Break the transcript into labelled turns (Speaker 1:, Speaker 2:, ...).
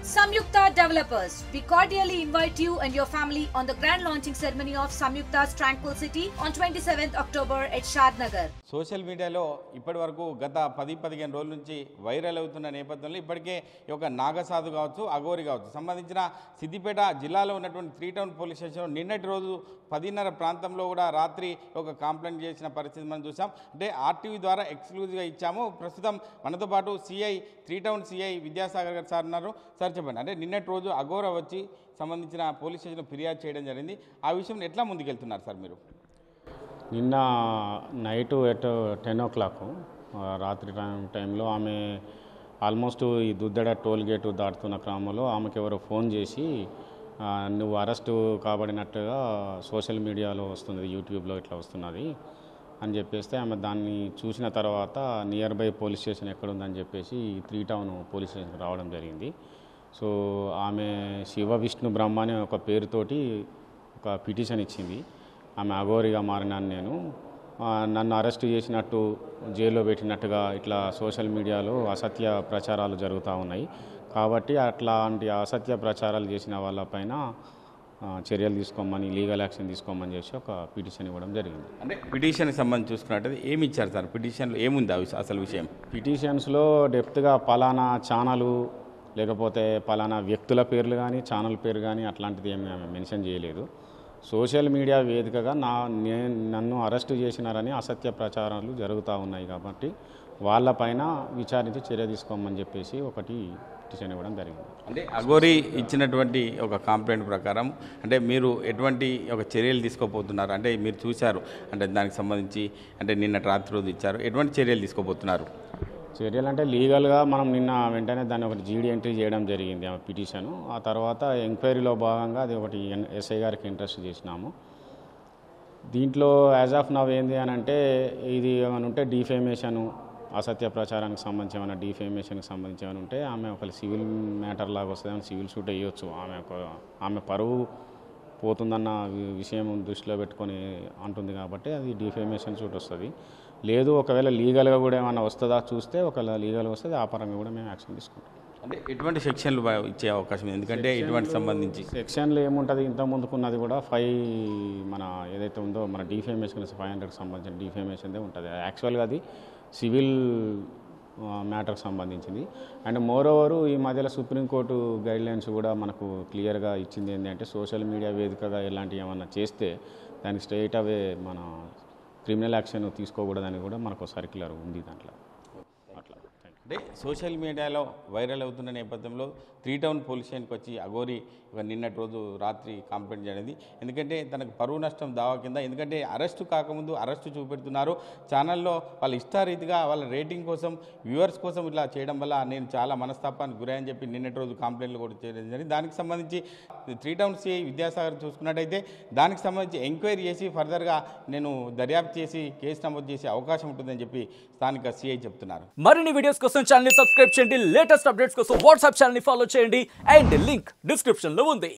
Speaker 1: Samyukta Developers. We cordially invite you and your family on the grand launching ceremony of Samyukta's Tranquil City on 27th October at Shad Nagar.
Speaker 2: Social మీడియాలో ఇప్పటి వరకు గత పది పదిహేను రోజుల నుంచి viral అవుతున్న నేపథ్యంలో ఇప్పటికే ఈ యొక్క నాగసాధు కావచ్చు అఘోరి కావచ్చు సంబంధించిన సిద్దిపేట జిల్లాలో ఉన్నటువంటి త్రీ టౌన్ పోలీస్ స్టేషన్ నిన్నటి రోజు పదిన్నర ప్రాంతంలో కూడా రాత్రి ఒక కంప్లైంట్ చేసిన పరిస్థితి మనం చూసాం అంటే ఆర్టీవీ ద్వారా ఎక్స్క్లూజివ్గా ఇచ్చాము ప్రస్తుతం మనతో పాటు CI three town CI Vidyasagar గారు సార్ ఉన్నారు సార్ చెప్పండి అంటే నిన్నటి రోజు అఘోర వచ్చి సంబంధించిన పోలీస్ స్టేషన్ ఫిర్యాదు చేయడం జరిగింది ఆ విషయం ఎట్లా ముందుకెళ్తున్నారు సార్ మీరు
Speaker 3: నిన్న night at ten o'clock రాత్రి టైం టైంలో ఆమె ఆల్మోస్ట్ ఈ దుద్దడ టోల్ గేట్ దాటుతున్న క్రమంలో ఆమెకి ఎవరో ఫోన్ చేసి ఆ, నువ్వు అరెస్టు కాబడినట్టుగా సోషల్ మీడియాలో వస్తుంది యూట్యూబ్లో ఇట్లా వస్తున్నది అని చెప్పేస్తే ఆమె దాన్ని చూసిన తర్వాత నియర్ బై పోలీస్ స్టేషన్ ఎక్కడుందని చెప్పేసి త్రీ టౌన్ పోలీస్ స్టేషన్కి రావడం జరిగింది సో ఆమె శివ విష్ణు బ్రహ్మ అనే ఒక పేరుతోటి ఒక పిటిషన్ ఇచ్చింది ఆమె అఘోరిగా మారినాను నేను ఆ, నన్ను అరెస్ట్ చేసినట్టు జైల్లో పెట్టినట్టుగా ఇట్లా సోషల్ మీడియాలో అసత్య ప్రచారాలు జరుగుతూ ఉన్నాయి కాబట్టి అట్లాంటి అసత్య ప్రచారాలు చేసిన వాళ్ళపైన ఆ, చర్యలు తీసుకోమని లీగల్ యాక్షన్ తీసుకోమని చేసి ఒక పిటిషన్ ఇవ్వడం జరిగింది
Speaker 2: అంటే పిటిషన్కి సంబంధించి చూసుకున్నట్టయితే ఏమి ఇచ్చారు సార్ పిటిషన్లో ఏముంది ఆ విష- అసలు విషయం
Speaker 3: పిటిషన్స్లో డెప్త్గా పలానా ఛానలు లేకపోతే పలానా వ్యక్తుల పేర్లు కానీ ఛానల్ పేరు కానీ అట్లాంటిది ఏమి ఆమె మెన్షన్ చేయలేదు సోషల్ మీడియా వేదికగా నా నేను నన్ను అరెస్టు చేసినారని అసత్య ప్రచారాలు జరుగుతూ ఉన్నాయి కాబట్టి వాళ్ళపైన విచారించి చర్య తీసుకోమని చెప్పేసి ఒకటి పిటిషన్ ఇవ్వడం జరిగింది
Speaker 2: అంటే అఘోరి ఇచ్చినటువంటి ఒక కంప్లైంట్ ప్రకారం అంటే మీరు ఎటువంటి ఒక చర్యలు తీసుకోబోతున్నారు అంటే మీరు చూశారు అంటే దానికి సంబంధించి అంటే నిన్న రాత్రి రోజు ఇచ్చారు ఎటువంటి చర్యలు తీసుకోబోతున్నారు
Speaker 3: చర్యలు అంటే లీగల్గా మనం నిన్న వెంటనే దాన్ని ఒకటి జీడీ ఎంట్రీ చేయడం జరిగింది ఆ పిటిషన్ ఆ తర్వాత ఎంక్వైరీలో భాగంగా అది ఒకటి ఎన్- ఎస్ఐ గారికి ఇంట్రెస్ట్ చేసినాము దీంట్లో యాజ్ ఆఫ్ నవ్ ఏంది అని అంటే ఇది ఏమైనా ఉంటే డిఫేమేషను అసత్య ప్రచారానికి సంబంధించి ఏమైనా డిఫేమేషన్కి సంబంధించి ఏమైనా ఉంటే ఆమె ఒక సివిల్ మ్యాటర్ లాగా వస్తుంది ఆమె సివిల్ సూట్ వేయొచ్చు ఆమె ఒక ఆమె పరువు పోతుందన్న వి- విషయం దృష్టిలో పెట్టుకొని అంటుంది కాబట్టి అది డిఫేమేషన్ సూట్ వస్తుంది లేదు ఒకవేళ లీగల్గా కూడా ఏమైనా వస్తుందా చూస్తే ఒకవేళ లీగల్గా వస్తుంది ఆ పరంగా కూడా మేము యాక్షన్ తీసుకుంటాం
Speaker 2: అంటే ఎటువంటి సెక్షన్లు బ- ఇచ్చే అవకాశం ఉంది ఎందుకంటే ఇటువంటి సంబంధించి
Speaker 3: సెక్షన్లో ఏముంటుంది ఇంత ముందుకున్నది కూడా ఫైవ్ మన ఏదైతే ఉందో మన డిఫేమేషన్ ఫైవ్ హండ్రెడ్కి సంబంధించిన డిఫేమేషన్దే ఉంటుంది యాక్చువల్గా అది సివిల్ మ్యాటర్కి సంబంధించింది అండ్ మోర్ ఓవర్ ఈ మధ్యలో సుప్రీంకోర్టు గైడ్లైన్స్ కూడా మనకు క్లియర్గా ఇచ్చింది ఏంటంటే సోషల్ మీడియా వేదికగా ఇలాంటివి ఏమన్నా చేస్తే దానికి స్ట్రైట్ అవే మన క్రిమినల్ యాక్షన్ తీసుకోకూడదని కూడా మనకు సర్క్యులర్ ఉంది దాంట్లో అట్లా థ్యాంక్ యూ
Speaker 2: అంటే సోషల్ మీడియాలో వైరల్ అవుతున్న నేపథ్యంలో త్రీ టౌన్ పోలీస్ స్టేషన్కి వచ్చి అఘోరి ఒక నిన్నటి రోజు రాత్రి కంప్లైంట్ చేయడం ఎందుకంటే తనకు పరువు నష్టం దావా కింద ఎందుకంటే అరెస్టు కాకముందు అరెస్టు చూపెడుతున్నారు ఛానల్లో వాళ్ళ ఇష్టారీతిగా వాళ్ళ రేటింగ్ కోసం వ్యూవర్స్ కోసం ఇట్లా చేయడం వల్ల నేను చాలా మనస్తాపానికి గురని చెప్పి నిన్నటి రోజు కంప్లైంట్లు కూడా చేయడం జరిగింది దానికి సంబంధించి త్రీ టౌన్ సిఐ విద్యాసాగర్ చూసుకున్నట్టయితే దానికి సంబంధించి ఎంక్వైరీ చేసి ఫర్దర్గా నేను దర్యాప్తు చేసి కేసు నమోదు చేసే అవకాశం ఉంటుందని చెప్పి స్థానిక సిఐ చెప్తున్నారు
Speaker 4: మరిన్ని వీడియోస్ కోసం ఛానల్ ని సబ్స్క్రైబ్ చేయండి లేటెస్ట్ అప్డేట్స్ కోసం వాట్సాప్ ఛానల్ ని ఫాలో చేయండి అండ్ లింక్ డిస్క్రిప్షన్ లో ఉంది